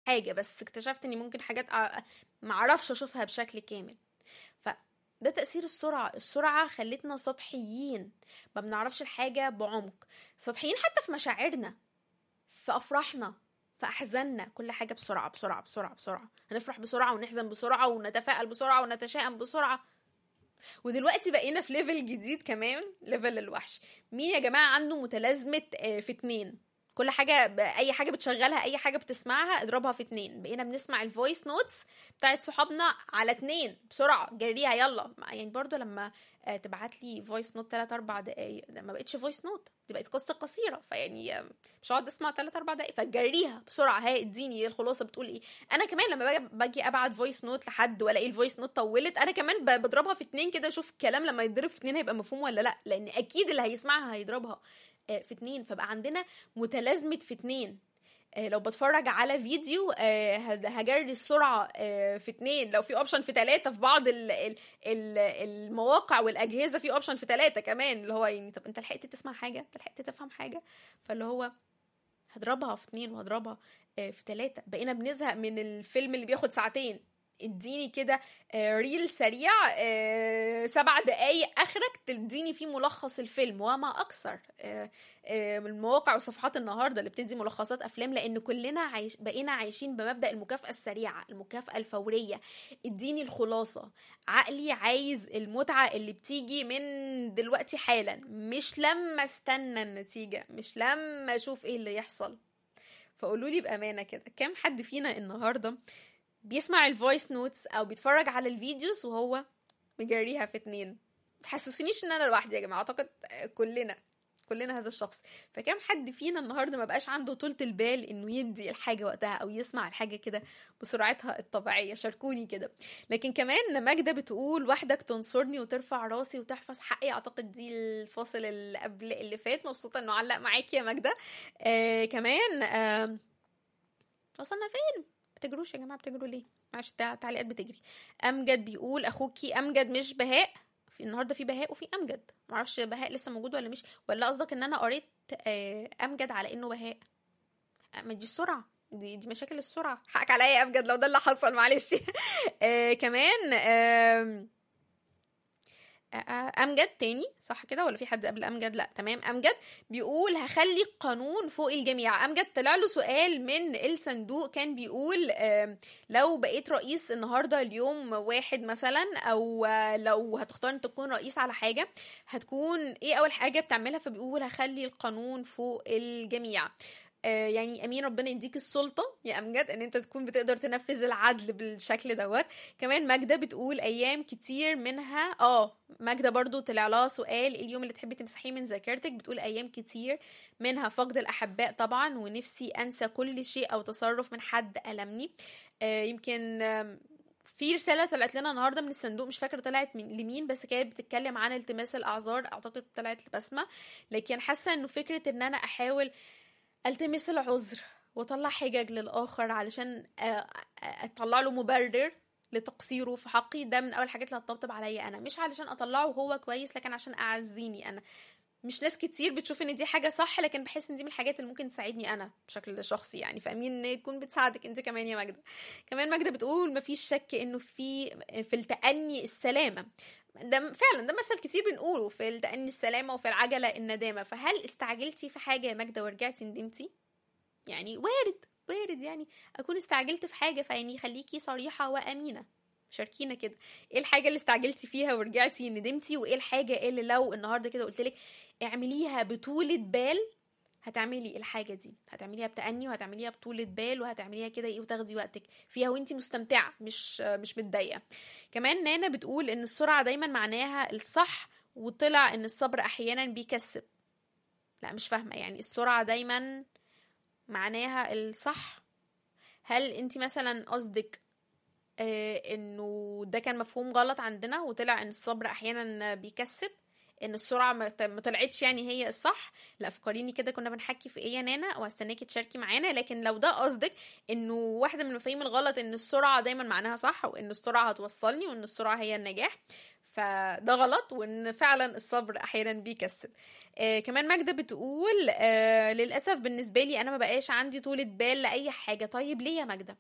حاجه بس اكتشفت اني ممكن حاجات أ- ما اعرفش اشوفها بشكل كامل فده تأثير السرعة السرعة خلتنا سطحيين ما بنعرفش الحاجة بعمق سطحيين حتى في مشاعرنا في أفراحنا في أحزاننا كل حاجة بسرعة بسرعة بسرعة بسرعة هنفرح بسرعة ونحزن بسرعة ونتفائل بسرعة ونتشائم بسرعة ودلوقتي بقينا في ليفل جديد كمان ليفل الوحش مين يا جماعة عنده متلازمة آه، في اتنين كل حاجة ب- أي حاجة بتشغلها أي حاجة بتسمعها اضربها في اتنين بقينا بنسمع الفويس نوتس بتاعت صحابنا على اتنين بسرعة جريها يلا يعني برضو لما آه، تبعت لي فويس نوت 3 4 دقايق ده ما بقتش فويس نوت دي بقت قصة قصيرة فيعني آه، مش هقعد اسمع 3 4 دقايق فجريها بسرعة هاي اديني الخلاصة بتقول ايه انا كمان لما باجي باجي ابعت فويس نوت لحد والاقي الفويس نوت طولت انا كمان ب- بضربها في اتنين كده اشوف الكلام لما يتضرب في اتنين هيبقى مفهوم ولا لا لان اكيد اللي هيسمعها هيضربها آه، في اتنين فبقى عندنا متلازمة في اتنين آه، لو بتفرج على فيديو آه، هد- هجري السرعة آه، في اتنين لو في اوبشن في تلاتة في بعض ال- ال- ال- المواقع والأجهزة في اوبشن في تلاتة كمان اللي هو يعني طب انت لحقت تسمع حاجة انت لحقت تفهم حاجة فاللي هو هضربها في اتنين وهضربها آه، في تلاتة بقينا بنزهق من الفيلم اللي بياخد ساعتين اديني كده آه، ريل سريع آه، سبع دقايق اخرك تديني فيه ملخص الفيلم وما اكثر آه، آه، من المواقع وصفحات النهارده اللي بتدي ملخصات افلام لان كلنا عايش بقينا عايشين بمبدا المكافاه السريعه المكافاه الفوريه اديني الخلاصه عقلي عايز المتعه اللي بتيجي من دلوقتي حالا مش لما استنى النتيجه مش لما اشوف ايه اللي يحصل فقولوا لي بامانه كده كام حد فينا النهارده بيسمع الفويس نوتس او بيتفرج على الفيديوز وهو مجريها في اتنين تحسسونيش ان انا لوحدي يا جماعه اعتقد كلنا كلنا هذا الشخص فكم حد فينا النهارده ما بقاش عنده طولة البال انه يدي الحاجه وقتها او يسمع الحاجه كده بسرعتها الطبيعيه شاركوني كده لكن كمان ماجدة بتقول وحدك تنصرني وترفع راسي وتحفظ حقي اعتقد دي الفاصل اللي قبل اللي فات مبسوطه انه علق معاكي يا ماجدة آه كمان آه وصلنا فين بتجروش يا جماعه بتجروا ليه معلش التع- التعليقات بتجري امجد بيقول اخوكي امجد مش بهاء في النهارده في بهاء وفي امجد معرفش بهاء لسه موجود ولا مش ولا قصدك ان انا قريت آه، امجد على انه بهاء آه، ما دي السرعه دي دي مشاكل السرعه حقك عليا يا امجد لو ده اللي حصل معلش آه كمان آم، آه، آه، امجد تاني صح كده ولا في حد قبل امجد لا تمام امجد بيقول هخلي قانون فوق الجميع امجد طلع له سؤال من الصندوق كان بيقول آم، لو بقيت رئيس النهارده اليوم واحد مثلا او آه، لو هتختار انت تكون رئيس على حاجه هتكون ايه اول حاجه بتعملها فبيقول هخلي القانون فوق الجميع آه، يعني امين ربنا يديك السلطه يا امجد ان انت تكون بتقدر تنفذ العدل بالشكل دوت كمان ماجده بتقول ايام كتير منها اه ماجده برضو طلع لها سؤال اليوم اللي تحبي تمسحيه من ذاكرتك بتقول ايام كتير منها فقد الاحباء طبعا ونفسي انسى كل شيء او تصرف من حد المني آه، يمكن آم، في رساله طلعت لنا النهارده من الصندوق مش فاكره طلعت من لمين بس كانت بتتكلم عن التماس الاعذار اعتقد طلعت لبسمه لكن حاسه انه فكره ان انا احاول التمس العذر واطلع حجج للاخر علشان آه، آه، اطلع له مبرر لتقصيره في حقي ده من اول الحاجات اللي هتطبطب عليا انا مش علشان اطلعه هو كويس لكن عشان اعزيني انا مش ناس كتير بتشوف ان دي حاجه صح لكن بحس ان دي من الحاجات اللي ممكن تساعدني انا بشكل شخصي يعني فامين ان تكون بتساعدك انت كمان يا ماجده كمان ماجده بتقول مفيش شك انه في في التأني السلامه ده فعلا ده مثل كتير بنقوله في التأني السلامه وفي العجله الندامه فهل استعجلتي في حاجه يا ماجده ورجعتي ندمتي يعني وارد وارد يعني اكون استعجلت في حاجه فيعني خليكي صريحه وامينه شاركينا كده ايه الحاجه اللي استعجلتي فيها ورجعتي ندمتي وايه الحاجه اللي لو النهارده كده قلت لك اعمليها بطولة بال هتعملي الحاجه دي هتعمليها بتأني وهتعمليها بطولة بال وهتعمليها كده ايه وتاخدي وقتك فيها وانتي مستمتعه مش مش متضايقه كمان نانا بتقول ان السرعه دايما معناها الصح وطلع ان الصبر احيانا بيكسب لا مش فاهمه يعني السرعه دايما معناها الصح هل انت مثلا قصدك آه انه ده كان مفهوم غلط عندنا وطلع ان الصبر احيانا بيكسب ان السرعه ما ت- ما طلعتش يعني هي الصح لا فكريني كده كنا بنحكي في ايه يا نانا وهستناكي تشاركي معانا لكن لو ده قصدك انه واحده من المفاهيم الغلط ان السرعه دايما معناها صح وان السرعه هتوصلني وان السرعه هي النجاح فده غلط وان فعلا الصبر احيانا بيكسب آه كمان ماجدة بتقول آه للأسف بالنسبة لي أنا ما بقاش عندي طولة بال لأي حاجة طيب ليه يا ماجدة